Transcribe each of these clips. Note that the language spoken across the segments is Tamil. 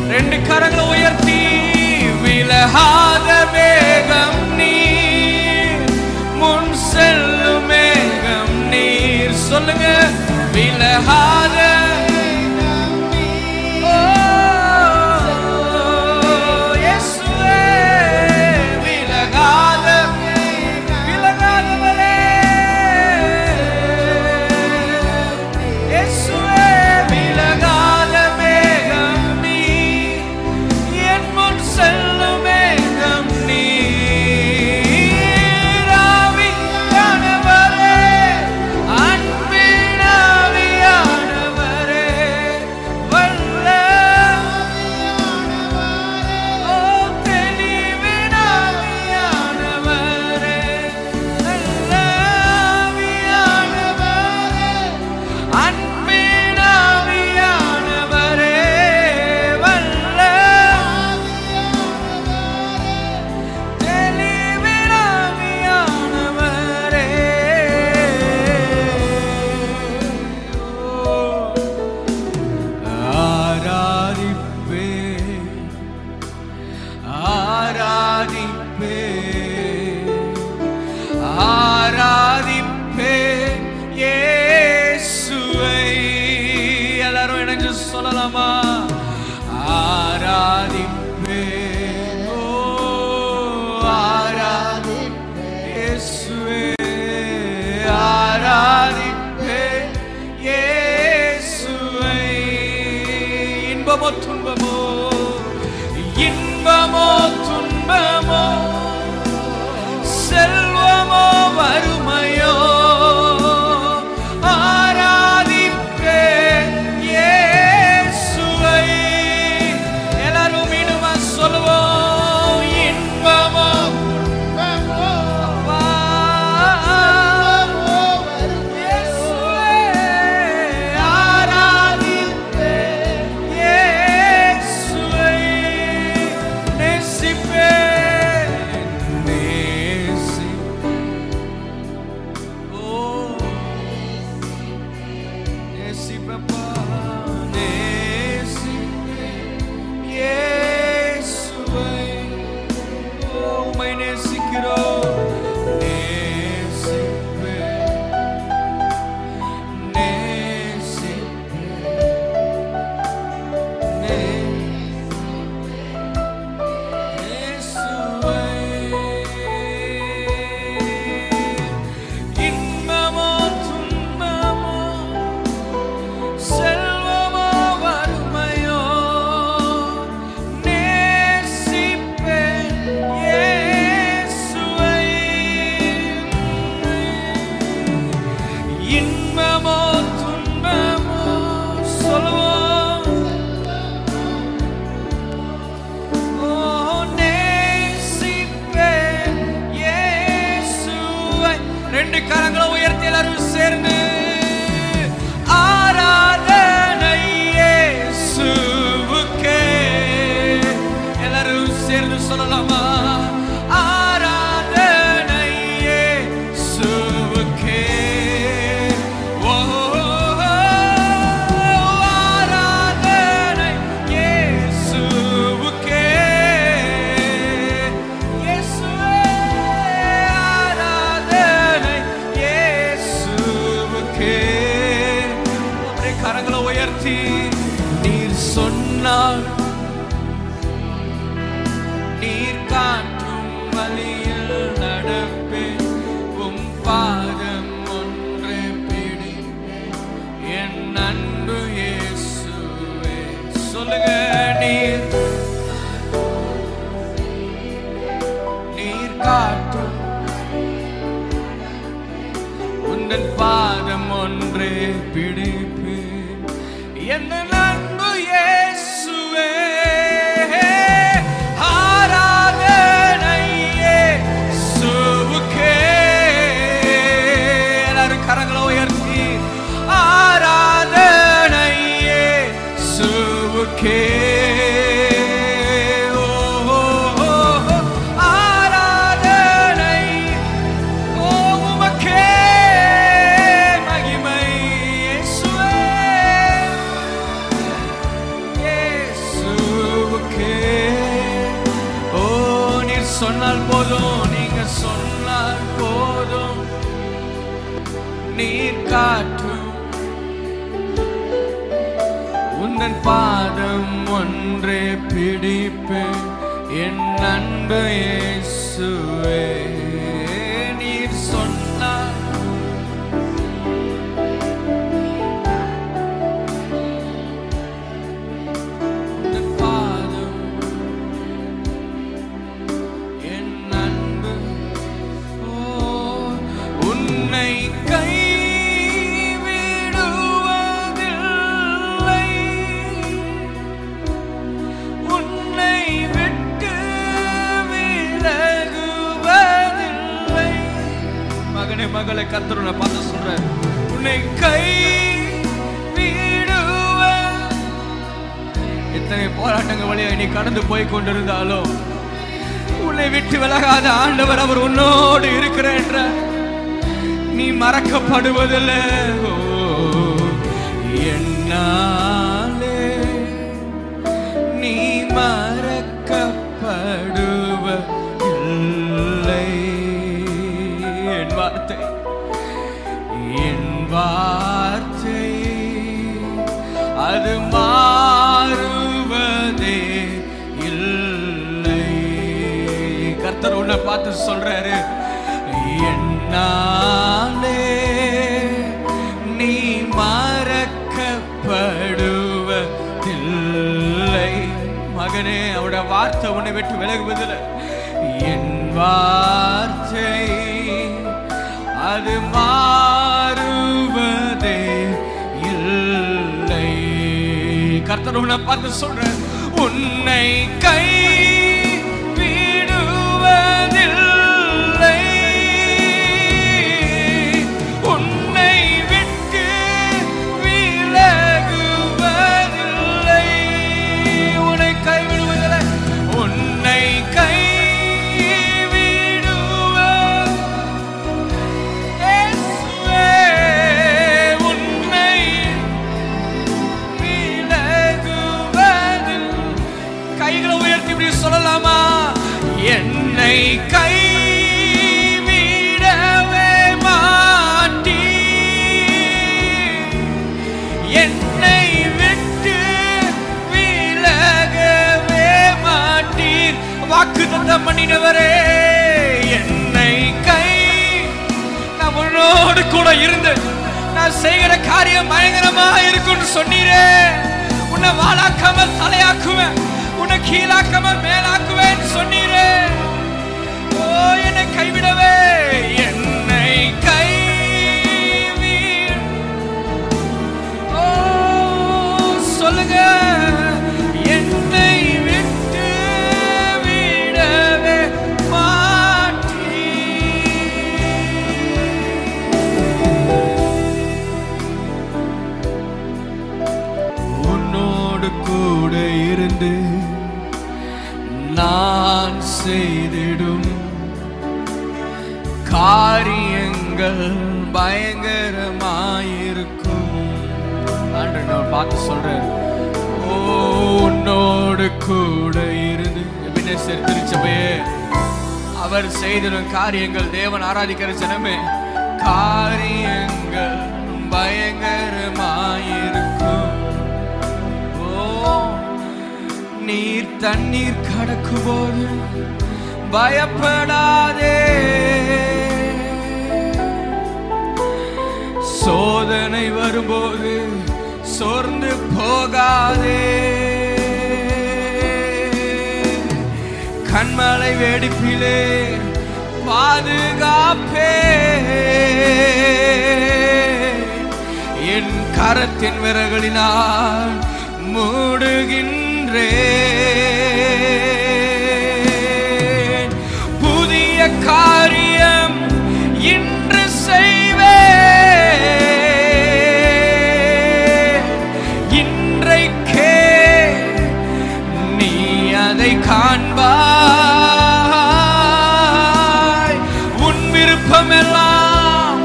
ரெண்டு கரங்களை உயர்த்தி விலகாத மேகம் நீர் முன் செல்லும் மேகம் நீர் சொல்லுங்க விலகாத ஓ, இயேசுவே, விலகாத விலகாதவரே. இயேசுவே, விலகாத மேகம் நீர், என் முன் செல்லும் மேகம் நீர். ஆவியானவரே, அன்பின் ஆவியானவரே, வல்ல ஓ தெளிவின் ஆவியானவரே, நல்ல ஆவியானவரே, அன்பின் ஆவியானவரே, வல்ல தெளிவின் ஆவியானவரே. ஓ, ஆராதிப்பேன் ஆராதிப்பே ஆராதிப்பே இயேசுவை எல்லாரும் இணைஞ்சு சொல்லலாமா ஆராதிப்பே ஓ ஆராதிப்பே இயேசுவே ஆராதிப்பே இயேசுவை இன்பமோ துன்பமோ இன்பமோ துன்பமோ செல்வமோ வறுமையோ ஆராதிப்பே இயேசுவை எல்லாரும் மீண்டுமா சொல்லுவோம் இன்பமோ அப்பா, இயேசுவே, ஆராதிப்பே இயேசுவை நேசிப்பேன், நேசி- ஓ, நேசிப்பேன்ப்பா, நேசிப்பேன் இயேசுவை. ஓ, உம்மை நேசிக்கிறோம். நேசிப்பேன், நேசிப்பேன், நே- இயேசுவை. இன்பமோ துன்பமோ செல்வமோ வறுமையோ நேசிப்பேன் இயேசுவை. இன்பமோ துன்பமோ சொல்லுவோம் ஓ நேசிப்பேன் இயேசுவை. ரெண்டு கரங்களை உயர்த்தி எல்லாரும் சேர்ந்து ஆராதனை இயேசுவுக்கே எல்லாரும் சேர்ந்து சொல்லலாமா ஆராதனை இயேசுவுக்கே ஓ ஆராதனை இயேசுவுக்கே இயேசுவே ஆராதனை இயேசுவுக்கே அப்படியே கரங்களை உயர்த்தி நீர் சொன்னால் நீர் காட்டும் வழியில் நடப்பேன் உம் பாதம் ஒன்றே பிடிப்பேன் என் அன்பு இயேசுவே சொல்லுங்க நீர் நீர் காட்டும் உந்தன் பாதம் ஒன்றே பிடிப்பு என்ன அன்பு இயேசுவே ஆராதனை இயேசுவுக்கே. எல்லாரும் கரங்களை உயர்த்தி ஆராதனை இயேசுவுக்கே. உமக்கே ஓ நீர் சொன்னால் போதும் நீங்க சொன்னால் போதும் நீர் காட்டும் உந்தன் பாதம் ஒன்றே பிடிப்பு என் அன்பு இயேசுவே நீர் சொன்னார் உந்தன் பாதம் என் அன்பு ஓ உன்னை கைவிடுவதில்லை உன்னை விட்டு விலகுவதில்லை மகனே மகளை கத்தருனை பார்த்து சொல்றாரு உன்னை கை எத்தனை போராட்டங்கள் வழியா நீ கடந்து போய் கொண்டிருந்தாலும் உன்னை விட்டு விலகாத ஆண்டவர் அவர் உன்னோடு இருக்கிற என்ற நீ மறக்கப்படுவதில்லை ஓ, என்னாலே நீ மறக்கப்படுவதில்லை என் வார்த்தை என் வார்த்தை அது மாறுவதே இல்லை கர்த்தர் உன்னை பார்த்து சொல்றாரு என்னாலே நீ மறக்கப்படுவதில்லை மகனே அவட வார்த்தை உன்னை விட்டு விலகுவதில்லை என் வார்த்தை அது மாறுவதே இல்லை கர்த்தர் உன்னை பார்த்து சொல்ற உன்னை கை விடுவதில்லை உன்னை விட்டு விலகுவதில்லை உன்னை கைவிடுவதில்லை உன்னை கை இயேசுவே, உன்னை விலகுவதில் கைகளை உயர்த்தி இப்படி சொல்லலாமா என்னை கை விடவே மாட்டீ என்னை விட்டு விலகவே மாட்டீர் வாக்கு தத்தம் பண்ணினவரே என்னை கை நான் உன்னோடு கூட இருந்து நான் செய்கிற காரியம் பயங்கரமா இருக்கும்னு சொன்னீரே உன்னை வாழாக்காமல் தலையாக்குவேன் உன்னை கீழாக்காமல் மேலாக்குவேன் சொன்னீரே ஓ என்னை கைவிடவே என்னை கைவி ஓ சொல்லுங்க என்னை விட்டு விடவே மாட்டீ உன்னோடு கூட இருந்து நான் செய்திடும் காரியங்கள் பயங்கரமாயிருக்கும் ஆண்டவர் பார்த்து சொல்றாரு ஓ உன்னோடு கூட இருந்து எபினேசர் திருச்சபையே அவர் செய்திடும் காரியங்கள் தேவன் ஆராதிக்கிற ஜனமே காரியங்கள் பயங்கரமாயிருக்கும் ஓ நீர் தண்ணீர் கடக்கும் போது பயப்படாதே சோதனை வரும்போது சோர்ந்து போகாதே கண்மலை வெடிப்பிலே பாதுகாப்பே என் கரத்தின் விரகளினால் மூடுகின்றேன் புதிய காரியம் இன்று செய்வேன் இன்றைக்கே நீ அதை காண்பாய் உன் விருப்பமெல்லாம்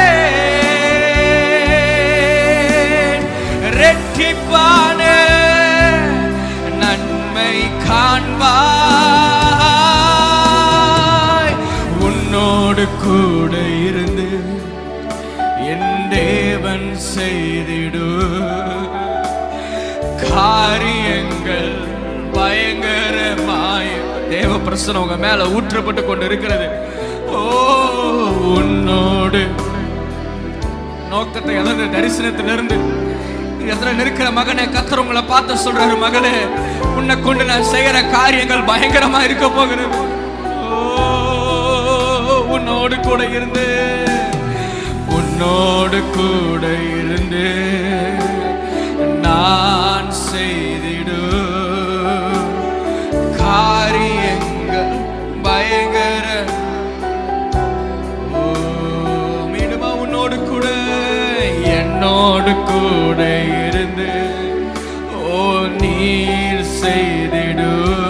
நிறைவேற்றுவேன் ரெட்டிப்பான என்னோடு கூட இருந்து என் தேவன் செய்திடு காரியங்கள் பயங்கரமாய் தேவ பிரசனம் உங்க மேல ஊற்றப்பட்டு கொண்டு இருக்கிறது ஓ உன்னோடு நோக்கத்தை இழந்து தரிசனத்திலிருந்து இடத்துல நிற்கிற மகனே கத்தர் உங்களை பார்த்து சொல்றாரு மகளே உன்னை கொண்டு நான் செய்யற காரியங்கள் பயங்கரமா இருக்க போகிறது ஓ, உன்னோடு கூட இருந்து உன்னோடு கூட இருந்து நான் செய்திடு காரியங்கள் பயங்கர ஓ, மீண்டுமா உன்னோடு கூட என்னோடு கூட இருந்து ஓ நீர் செய்திடு